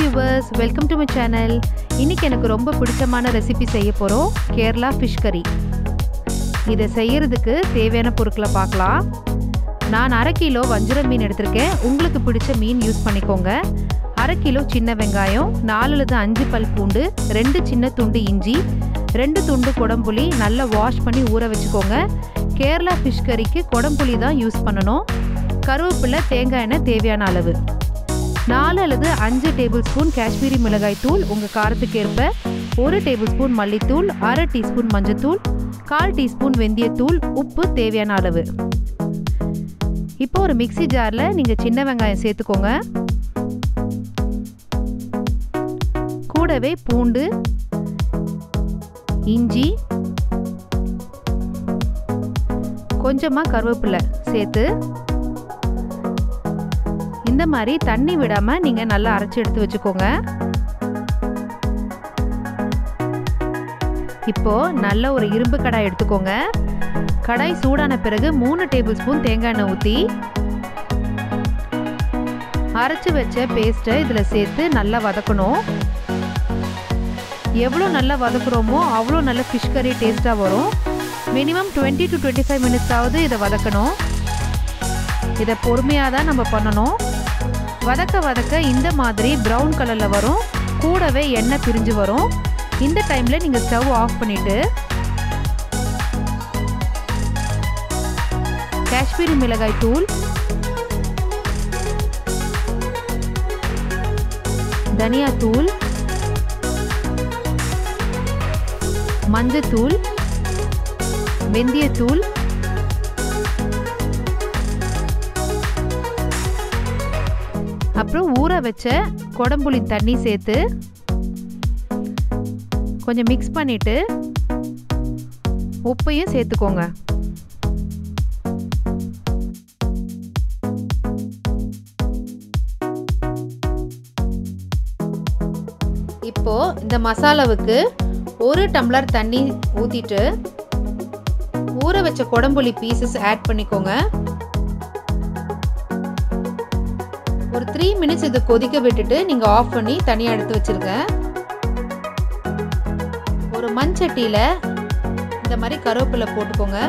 viewers welcome to my channel இன்னைக்கு எனக்கு ரொம்ப பிடிச்சமான ரெசிபி செய்ய போகிறோம் கேரளா ஃபிஷ் கறி இதை செய்யறதுக்கு தேவையான பொருட்களை பார்க்கலாம் நான் அரை கிலோ வஞ்சிர மீன் எடுத்திருக்கேன் உங்களுக்கு பிடிச்ச மீன் யூஸ் பண்ணிக்கோங்க அரை கிலோ சின்ன வெங்காயம் நாலுலேருந்து அஞ்சு பல் பூண்டு ரெண்டு சின்ன துண்டு இஞ்சி ரெண்டு துண்டு குடம்புளி நல்லா வாஷ் பண்ணி ஊற வச்சுக்கோங்க கேரளா ஃபிஷ் கறிக்கு குடம்புளி தான் யூஸ் பண்ணணும் கருவேப்பிலை தேங்காய் எண்ணெய் தேவையான அளவு நாலு அல்லது அஞ்சு டேபிள் ஸ்பூன் காஷ்மீரி மிளகாய் தூள் உங்கள் காரத்துக்கு ஏற்ப ஒரு டேபிள் ஸ்பூன் மல்லித்தூள் அரை டீஸ்பூன் மஞ்சத்தூள் கால் டீஸ்பூன் வெந்தயத்தூள் உப்பு தேவையான அளவு இப்போ ஒரு மிக்சி ஜாரில் நீங்கள் சின்ன வெங்காயம் சேர்த்துக்கோங்க கூடவே பூண்டு இஞ்சி கொஞ்சமாக கருவேப்பிலை சேர்த்து இந்த மாதிரி தண்ணி விடாமல் நீங்கள் நல்லா அரைச்சி எடுத்து வச்சுக்கோங்க இப்போ நல்ல ஒரு இரும்பு கடாய் எடுத்துக்கோங்க கடாய் சூடான பிறகு மூணு டேபிள் ஸ்பூன் தேங்காய் எண்ணெய் ஊற்றி அரைச்சி வச்ச பேஸ்ட்டை இதில் சேர்த்து நல்லா வதக்கணும் எவ்வளோ நல்லா வதக்குறோமோ அவ்வளோ நல்ல ஃபிஷ் கறி டேஸ்ட்டாக வரும் minimum twenty to twenty five மினிட்ஸாவது இதை வதக்கணும் இதை பொறுமையாக தான் நம்ம பண்ணணும் வதக்க வதக்க இந்த மாதிரி ப்ரௌன் கலரில் வரும் கூடவே எண்ணெய் பிரிஞ்சு வரும் இந்த டைமில் நீங்கள் ஸ்டவ் ஆஃப் பண்ணிவிட்டு காஷ்மீரி மிளகாய் தூள் தனியா தூள் மஞ்சத்தூள் வெந்தயத்தூள் அப்புறம் ஊற வச்ச குடம்புளி தண்ணி சேர்த்து கொஞ்சம் மிக்ஸ் பண்ணிட்டு உப்பையும் சேர்த்துக்கோங்க இப்போ இந்த மசாலாவுக்கு ஒரு டம்ளர் தண்ணி ஊற்றிட்டு ஊற வச்ச குடம்புளி பீசஸ் ஆட் பண்ணிக்கோங்க ஒரு த்ரீ மினிட்ஸ் இது கொதிக்க விட்டுட்டு நீங்கள் ஆஃப் பண்ணி தனியாக எடுத்து வச்சுருங்க ஒரு மண் சட்டியில் இந்த மாதிரி கருவேப்பிலை போட்டுக்கோங்க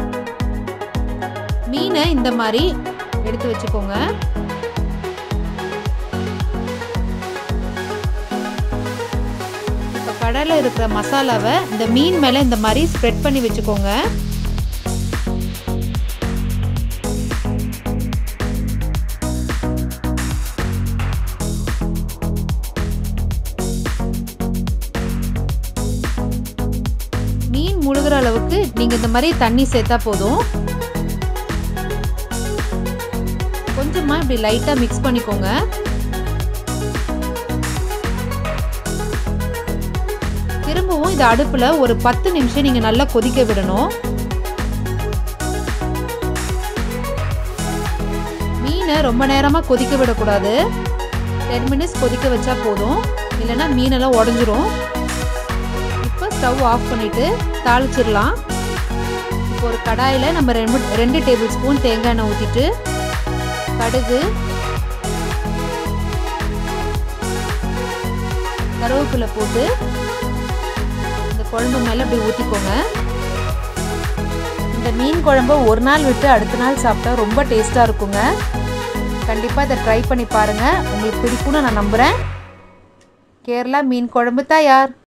மீனை இந்த மாதிரி எடுத்து வச்சுக்கோங்க இப்போ கடையில் இருக்கிற மசாலாவை இந்த மீன் மேலே இந்த மாதிரி ஸ்ப்ரெட் பண்ணி வச்சுக்கோங்க மீன் முழுகிற அளவுக்கு நீங்கள் இந்த மாதிரி தண்ணி சேர்த்தா போதும் கொஞ்சமாக இப்படி லைட்டாக மிக்ஸ் பண்ணிக்கோங்க திரும்பவும் இது அடுப்பில் ஒரு பத்து நிமிஷம் நீங்கள் நல்லா கொதிக்க விடணும் மீனை ரொம்ப நேரமாக கொதிக்க விடக்கூடாது டென் மினிட்ஸ் கொதிக்க வச்சா போதும் இல்லைன்னா மீனெல்லாம் உடஞ்சிரும் இப்போ ஸ்டவ் ஆஃப் பண்ணிவிட்டு தாளிச்சிடலாம் இப்போ ஒரு கடாயில் நம்ம ரெண்டு ரெண்டு டேபிள் ஸ்பூன் தேங்காய் எண்ணெய் ஊற்றிட்டு கடுகு கருவேப்பிலை போட்டு இந்த குழம்பு மேலே அப்படி ஊற்றிக்கோங்க இந்த மீன் குழம்பு ஒரு நாள் விட்டு அடுத்த நாள் சாப்பிட்டா ரொம்ப டேஸ்ட்டாக இருக்குங்க கண்டிப்பாக இதை ட்ரை பண்ணி பாருங்கள் உங்களுக்கு பிடிக்கும்னு நான் நம்புகிறேன் கேரளா மீன் குழம்பு தயார்